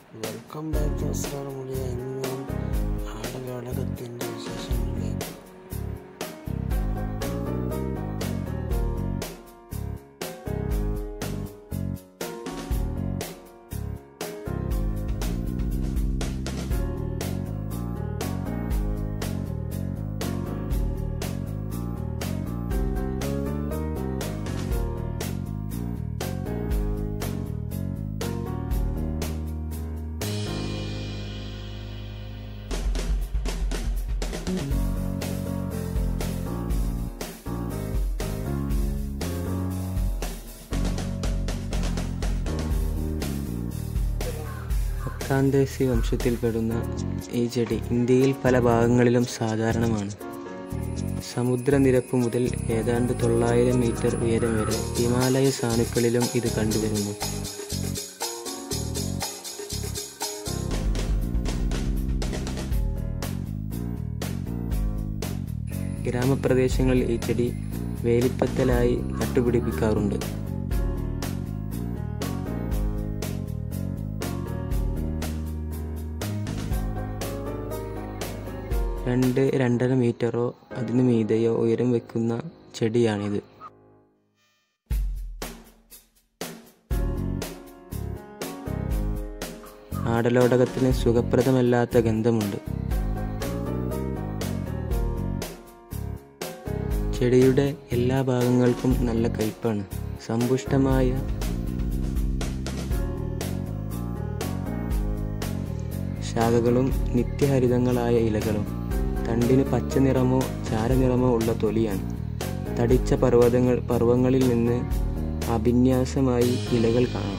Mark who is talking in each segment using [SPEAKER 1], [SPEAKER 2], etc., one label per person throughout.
[SPEAKER 1] welcome back to Asrar മൊഴിയ ഇന്നും ആടലോടകത്തിൻ്റെ വിശേഷങ്ങളിലേക്ക്
[SPEAKER 2] അക്കാന്തേസി വംശത്തിൽപ്പെടുന്ന ഈ ചെടി ഇന്ത്യയിൽ പല ഭാഗങ്ങളിലും സാധാരണമാണ് സമുദ്രനിരപ്പ് മുതൽ ഏതാണ്ട് തൊള്ളായിരം മീറ്റർ ഉയരം വരെ ഹിമാലയ സാനുക്കളിലും ഇത് കണ്ടുവരുന്നു ഗ്രാമപ്രദേശങ്ങളിൽ ഈ ചെടി വേലിപ്പത്തലായി നട്ടുപിടിപ്പിക്കാറുണ്ട് രണ്ട് രണ്ടര മീറ്ററോ അതിനു മീതെയോ ഉയരം വെക്കുന്ന ചെടിയാണിത് ആടലോടകത്തിന് സുഖപ്രദമല്ലാത്ത ഗന്ധമുണ്ട് ചെടിയുടെ എല്ലാ ഭാഗങ്ങൾക്കും നല്ല കയ്പാണ് സമ്പുഷ്ടമായ ശാഖകളും നിത്യഹരിതങ്ങളായ ഇലകളും തണ്ടിന് പച്ച നിറമോ ചാരനിറമോ ഉള്ള തൊലിയാണ് തടിച്ച പർവ്വതങ്ങൾ പർവ്വങ്ങളിൽ നിന്ന് അഭിന്യാസമായി ഇലകൾ കാണാം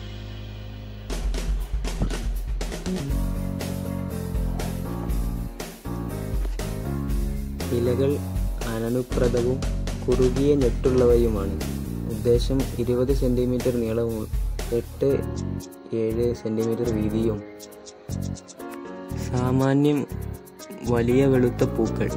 [SPEAKER 2] ഇലകൾ അനനുപ്രദവും കുറുകിയ ഞെട്ടുള്ളവയുമാണ് ഉദ്ദേശം ഇരുപത് സെൻറ്റിമീറ്റർ നീളവും എട്ട് ഏഴ് സെൻറ്റിമീറ്റർ വീതിയും സാമാന്യം വലിയ വെളുത്ത പൂക്കൾ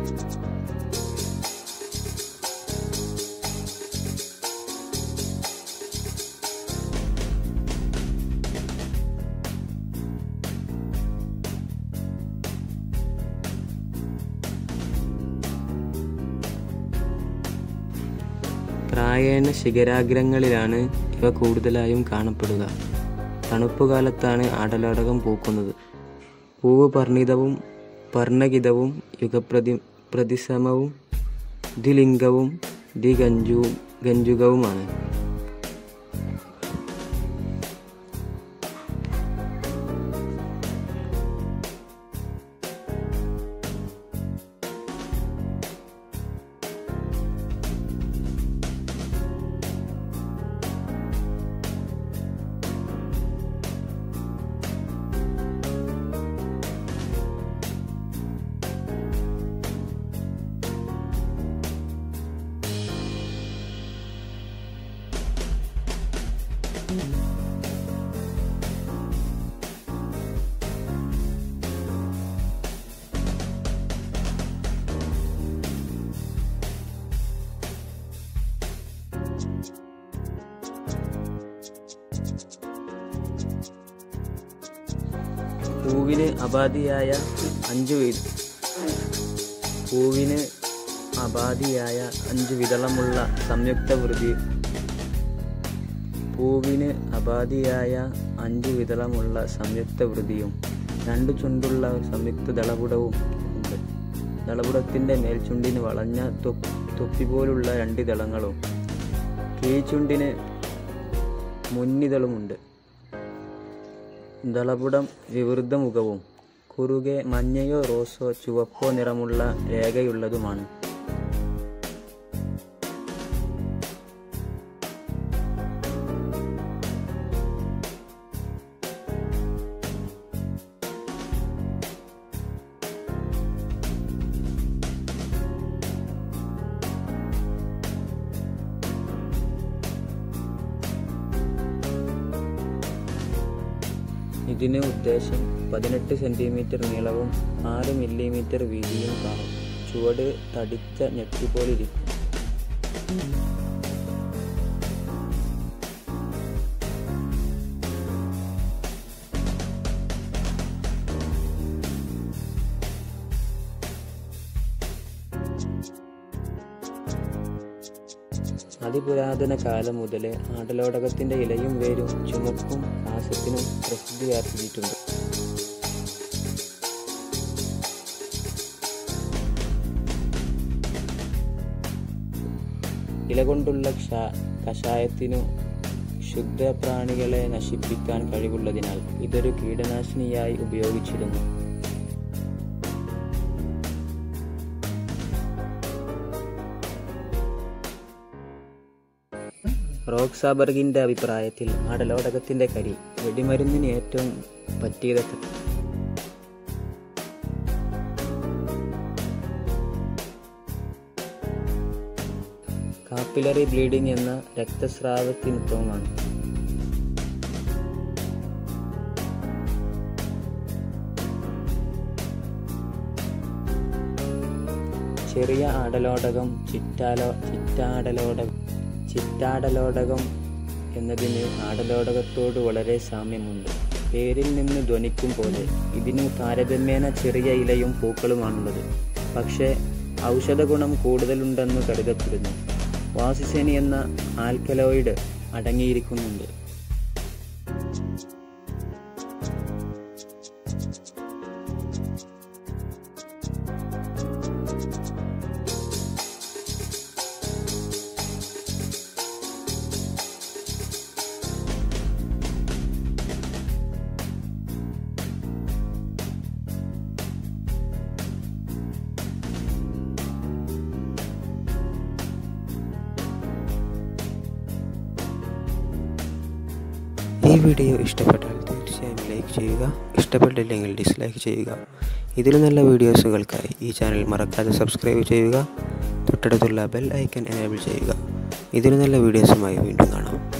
[SPEAKER 2] പ്രായേണ ശിഖരാഗ്രങ്ങളിലാണ് ഇവ കൂടുതലായും കാണപ്പെടുക തണുപ്പുകാലത്താണ് ആടലോടകം പൂക്കുന്നത് പൂവ് പർണിതവും പർണകിതവും യുഗപ്രതി പ്രതിസമവും ദ്വിലിംഗവും ദ്വിഗഞ്ജുവും ഗഞ്ജുകവുമാണ് പൂവിന് അപാധിയായ അഞ്ചു വി- പൂവിന് അപാധിയായ അഞ്ചു വിതളമുള്ള സംയുക്ത വൃതി പൂവിന് അപാധിയായ അഞ്ചു വിതളമുള്ള സംയുക്ത വൃതിയും രണ്ടു ചുണ്ടുള്ള സംയുക്ത ദളപുടവും ഉണ്ട് ദളപുടത്തിന്റെ മേൽചുണ്ടിന് വളഞ്ഞ തൊപ്പ് തൊപ്പി പോലുള്ള രണ്ട് ദളങ്ങളും കീഴ്ചുണ്ടിന് മുന്നിതളുമുണ്ട് ദളപുടം വിവൃദ്ധമുഖവും കുറുകെ മഞ്ഞയോ റോസോ ചുവപ്പോ നിറമുള്ള രേഖയുള്ളതുമാണ് ഇതിന് ഉദ്ദേശം പതിനെട്ട് സെൻറ്റിമീറ്റർ നീളവും ആറ് മില്ലിമീറ്റർ വീതിയും കാണും ചുവട് തടിച്ച ഞെട്ടിപ്പോലിരിക്കും അതിപുരാതന കാലം മുതലേ ആടലോടകത്തിൻ്റെ ഇലയും വേരും ചുമക്കും ഹാസ്യത്തിനും പ്രസിദ്ധി ആർജിച്ചിട്ടുണ്ട് ഇല കൊണ്ടുള്ള ക്ഷ കഷായത്തിനു ക്ഷുദ്രപ്രാണികളെ നശിപ്പിക്കാൻ കഴിവുള്ളതിനാൽ ഇതൊരു കീടനാശിനിയായി ഉപയോഗിച്ചിരുന്നു റോക്സാബർഗിന്റെ അഭിപ്രായത്തിൽ ആടലോടകത്തിന്റെ കരി വെടിമരുന്നിന് ഏറ്റവും പറ്റിയതത്ര കാപ്പിലറി ബ്ലീഡിംഗ് എന്ന രക്തസ്രാവത്തിനുത്തമമാണ് ചെറിയ ആടലോടകം ചിറ്റാലോ ചിറ്റാടലോടകം ചിറ്റാടലോടകം എന്നതിന് ആടലോടകത്തോട് വളരെ സാമ്യമുണ്ട് പേരിൽ നിന്ന് ധ്വനിക്കും പോലെ ഇതിന് താരതമ്യേന ചെറിയ ഇലയും പൂക്കളുമാണുള്ളത് പക്ഷേ ഔഷധ ഗുണം കൂടുതലുണ്ടെന്ന് കരുതപ്പെടുന്നു വാസിസെനി എന്ന ആൽക്കലോയിഡ് അടങ്ങിയിരിക്കുന്നുണ്ട്
[SPEAKER 1] ഈ വീഡിയോ ഇഷ്ടപ്പെട്ടാൽ തീർച്ചയായും ലൈക്ക് ചെയ്യുക ഇഷ്ടപ്പെട്ടില്ലെങ്കിൽ ഡിസ്ലൈക്ക് ചെയ്യുക ഇതിലും നല്ല വീഡിയോസുകൾക്കായി ഈ ചാനൽ മറക്കാതെ സബ്സ്ക്രൈബ് ചെയ്യുക തൊട്ടടുത്തുള്ള ബെൽ ഐക്കൺ എനേബിൾ ചെയ്യുക ഇതിലും നല്ല വീഡിയോസുമായി വീണ്ടും കാണാം